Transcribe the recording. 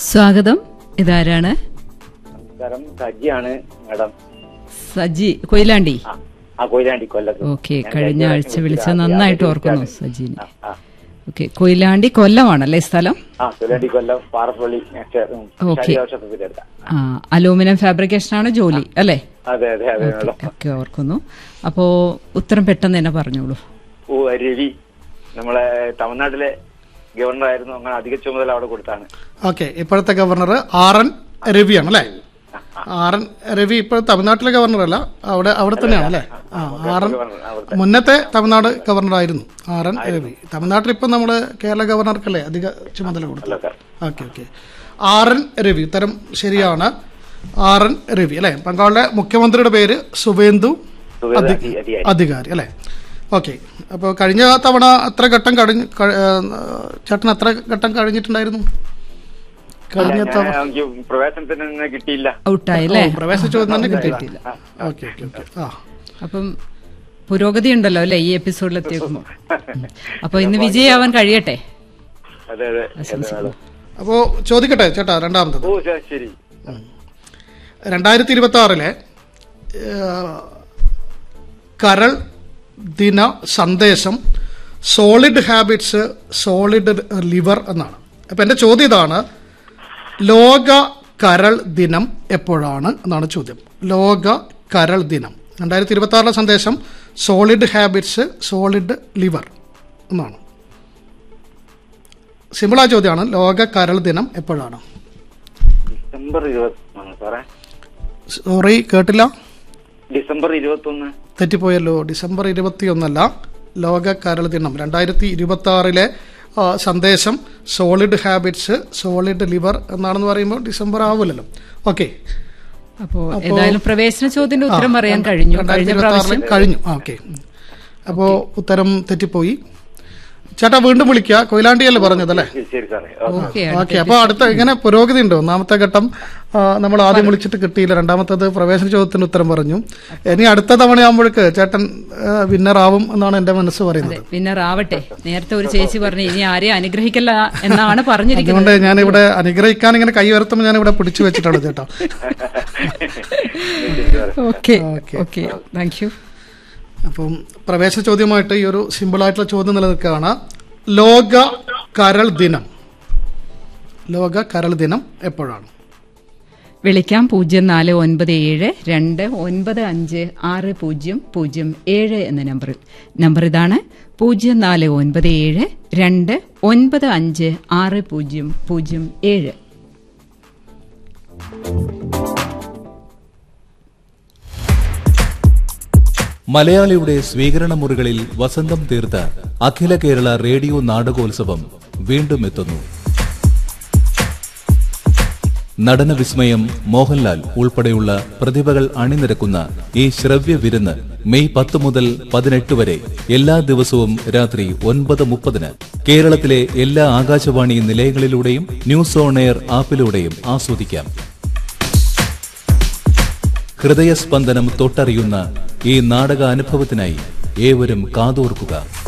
സ്വാഗതം ഇതാരാണ് നമസ്കാരം സജിയാണ് മാഡം സജി കൊയിലാണ്ടി ആ ആ കൊയിലാണ്ടി കൊല്ലത്ത് ഓക്കെ ഞാൻ കഴിഞ്ഞ ആഴ്ച വിളിച്ചത് വിളിച്ച ആദ്യം നന്നായിട്ട് ആദ്യം ഓർക്കുന്നു വിളിച്ചതാണ്. സജീനെ ആ, ആ. ഓക്കെ കൊയിലാണ്ടി കൊല്ലമാണല്ലേ സ്ഥലം ആ കൊയിലാണ്ടി കൊല്ലം പാറപ്പള്ളി ഓക്കെ. വർഷത്തിലെടുത്ത ആ അലൂമിനിയം ഫാബ്രിക്കേഷൻ ആണ് ജോലി അല്ലേ അതെ അതെ അതെ ഓക്കെ മാഡം ഒക്കെ ഓർക്കുന്നു അപ്പോ ഉത്തരം പെട്ടെന്ന് തന്നെ പറഞ്ഞോളൂ ഓ രവി നമ്മളെ തമിഴ്നാട്ടിലെ ഗവർണർ ആയിരുന്നു അങ്ങനെ അധിക ചുമതല അവിടെ കൊടുത്താണ് ഓക്കെ ഇപ്പോഴത്തെ ഗവർണർ ആർ എൻ രവിയാണ് അല്ലേ ആർ എൻ രവി ഇപ്പോൾ തമിഴ്നാട്ടിലെ ഗവർണർ അല്ല അവിടെ അവിടെ തന്നെയാണ് അല്ലേ ആ ആർ എൻ ഗവർണർ അവിടുത്തെ മുന്നത്തെ തമിഴ്നാട് ഗവർണർ ആയിരുന്നു ആർ എൻ രവി തമിഴ്നാട്ടിൽ ഇപ്പം നമ്മുടെ കേരള ഗവർണർക്കല്ലേ അധിക ചുമതല കൊടുത്തത് അല്ല sir okay okay R N Ravi ഉത്തരം ശരിയാണ് ആർ എൻ രവി അല്ലേ ബംഗാളിലെ മുഖ്യമന്ത്രിയുടെ പേര് സുവേന്ദു സുവേദ അധി- അധി- അധികാരി അധികാരി അല്ലേ ഓക്കെ അപ്പോൾ കഴിഞ്ഞ തവണ എത്ര ഘട്ടം കഴിഞ്ഞ് കഴി- ഏ, ചേട്ടൻ എത്ര ഘട്ടം കഴിഞ്ഞിട്ടുണ്ടായിരുന്നു കഴിഞ്ഞ ഞാൻ- തവണ എനിക്ക് പ്രവേശനത്തിന് തന്നെ കിട്ടിയില്ല ഔട്ടായി അല്ലേ പ്രവേശന ചോദ്യം തന്നെ കിട്ടിയില്ല കിട്ടിയില്ല ഓക്കെ ഓക്കെ ഓക്കെ ആ അപ്പം പുരോഗതി ഉണ്ടല്ലോ അല്ലേ ഈ എപ്പിസോഡിലെത്തിയേക്കുമ്പോ അപ്പൊ ഇന്ന് വിജയാവാൻ കഴിയട്ടെ അതെ അതെ അതെ മാഡം അപ്പോൾ ചോദിക്കട്ടെ ചേട്ടാ രണ്ടാമത്തത് ഓ ശരി, ശരി രണ്ടായിരത്തി ഇരുപത്തി ആറിലെ കരൾ ദിന സന്ദേശം സോളിഡ് ഹാബിറ്റ്സ് സോളിഡ് ലിവർ എന്നാണ് അപ്പം എൻ്റെ ചോദ്യം ഇതാണ് ലോക കരൾ ദിനം എപ്പോഴാണ് എന്നാണ് ചോദ്യം ലോക കരൾ ദിനം രണ്ടായിരത്തി ഇരുപത്തി ആറിലെ സന്ദേശം സോളിഡ് ഹാബിറ്റ്സ് സോളിഡ് ലിവർ എന്നാണ് സിമ്പിളായ ചോദ്യമാണ് ലോക കരൾ ദിനം എപ്പോഴാണ് ഡിസംബർ ഇരുപത്തി സാറേ സോറി കേട്ടില്ല ഡിസംബർ ഇരുപത്തി ഒന്ന് തെറ്റിപ്പോയല്ലോ ഡിസംബർ ഇരുപത്തിയൊന്നല്ല ലോക കരൾ ദിനം രണ്ടായിരത്തി ഇരുപത്തി ആറിലെ സന്ദേശം സോളിഡ് ഹാബിറ്റ്സ് സോളിഡ് ലിവർ എന്നാണെന്ന് പറയുമ്പോൾ ഡിസംബർ ആവില്ലല്ലോ ഓക്കെ അപ്പോ ഏതായാലും പ്രവേശന ചോദ്യത്തിന്റെ ഉത്തരം പറയാൻ കഴിഞ്ഞു കഴിഞ്ഞ രണ്ടായിരത്തി ഇരുപത്തി പ്രാവശ്യം ആറിൽ കഴിഞ്ഞു ആ ഓക്കെ അപ്പോ ഉത്തരം തെറ്റിപ്പോയി ചേട്ടാ വീണ്ടും വിളിക്കുക കൊയിലാണ്ടിയല്ലേ പറഞ്ഞതല്ലേ ശരി, ശരി സാറേ ഓക്കെ ഓക്കെ അപ്പൊ അടുത്ത ഇങ്ങനെ പുരോഗതി ഉണ്ട് ഒന്നാമത്തെ ഘട്ടം ആ, നമ്മൾ ആദ്യം വിളിച്ചിട്ട് കിട്ടിയില്ല രണ്ടാമത്തത് പ്രവേശന ചോദ്യത്തിന് ഉത്തരം പറഞ്ഞു ഇനി അടുത്ത തവണയാകുമ്പോഴേക്ക് ചേട്ടൻ വിന്നർ ആവും എന്നാണ് എന്റെ മനസ്സ് പറയുന്നത് പിന്നെ റാവട്ടെ നേരത്തെ ഒരു ചേച്ചി പറഞ്ഞു ഇനി ആരെയും അനുഗ്രഹിക്കല്ല എന്നാണ് പറഞ്ഞിരിക്കുന്നത് അതുകൊണ്ട് ഞാൻ ഇവിടെ അനുഗ്രഹിക്കാൻ ഇങ്ങനെ കൈ ഉയർത്തുമ്പോൾ ഞാൻ ഇവിടെ പിടിച്ചു വെച്ചിട്ടാണ് ചേട്ടാ ശരി, സാറേ okay okay. Okay thank you അപ്പം പ്രവേശന ചോദ്യമായിട്ട് ഈ ഒരു സിമ്പിൾ ആയിട്ടുള്ള ചോദ്യം നിലനിൽക്കുകയാണ് ലോക കരൾ ദിനം ലോക കരൾ ദിനം എപ്പോഴാണ് വിളിക്കാം പൂജ്യം നാല് ഒൻപത് ഏഴ് രണ്ട് ഒൻപത് അഞ്ച് ആറ് പൂജ്യം പൂജ്യം ഏഴ് എന്ന നമ്പറിൽ നമ്പർ ഇതാണ് പൂജ്യം നാല് ഒൻപത് ഏഴ് രണ്ട് ഒൻപത് അഞ്ച് ആറ് പൂജ്യം പൂജ്യം ഏഴ് മലയാളിയുടെ സ്വീകരണ മുറികളിൽ വസന്തം തീർത്ത അഖില കേരള റേഡിയോ നാടകോത്സവം വീണ്ടും എത്തുന്നു നടന വിസ്മയം മോഹൻലാൽ ഉൾപ്പെടെയുള്ള പ്രതിഭകൾ അണിനിരക്കുന്ന ഈ ശ്രവ്യ വിരുന്ന് മെയ് പത്ത് മുതൽ പതിനെട്ട് വരെ എല്ലാ ദിവസവും രാത്രി ഒൻപത് മുപ്പതിന് കേരളത്തിലെ എല്ലാ ആകാശവാണി നിലയങ്ങളിലൂടെയും ന്യൂസ് ഓൺ എയർ ആപ്പിലൂടെയും ആസ്വദിക്കാം ഹൃദയസ്പന്ദനം തൊട്ടറിയുന്ന ഈ നാടക അനുഭവത്തിനായി ഏവരും കാതോർക്കുക